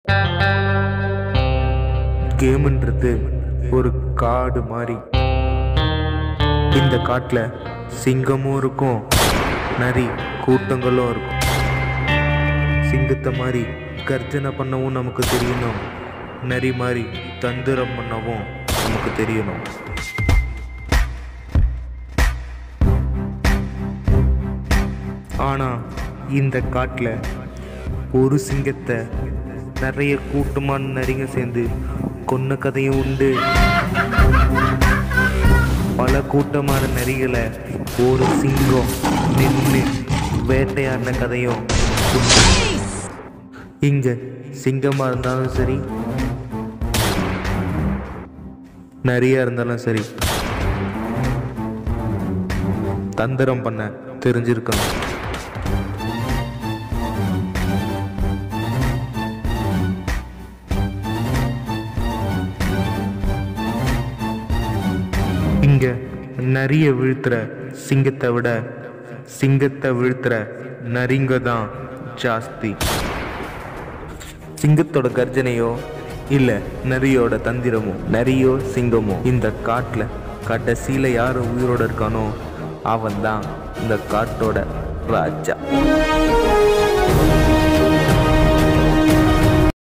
கேம்ன்றது ஒரு காடு மாதிரி இந்த காட்டில் சிங்கமும் இருக்கும் நரி கூட்டங்களும் இருக்கும் சிங்கத்தை மாதிரி கர்ஜனை பண்ணவும் நமக்கு தெரியணும் நரி மாதிரி தந்திரம் பண்ணவும் நமக்கு தெரியணும் ஆனால் இந்த காட்டில் ஒரு சிங்கத்தை நிறைய கூட்டமான நரிங்க சேர்ந்து கொன்ன கதையும் உண்டு பல கூட்டமான நரிகளை ஒரு சிங்கம் நின்று வேட்டையாடின கதையும் உண்டு. இங்க சிங்கமா இருந்தாலும் சரி நரியா இருந்தாலும் சரி தந்திரம் பண்ண தெரிஞ்சிருக்கணும் இங்க நரிய வீழ்த்துற சிங்கத்தை விட சிங்கத்தை வீழ்த்துற நரிங்க தான் ஜாஸ்தி சிங்கத்தோட கர்ஜனையோ இல்ல நரியோட தந்திரமோ நரியோ சிங்கமோ இந்த காட்டுல கடைசியில யார் உயிரோட இருக்கானோ அவன் தான் இந்த காட்டோட ராஜா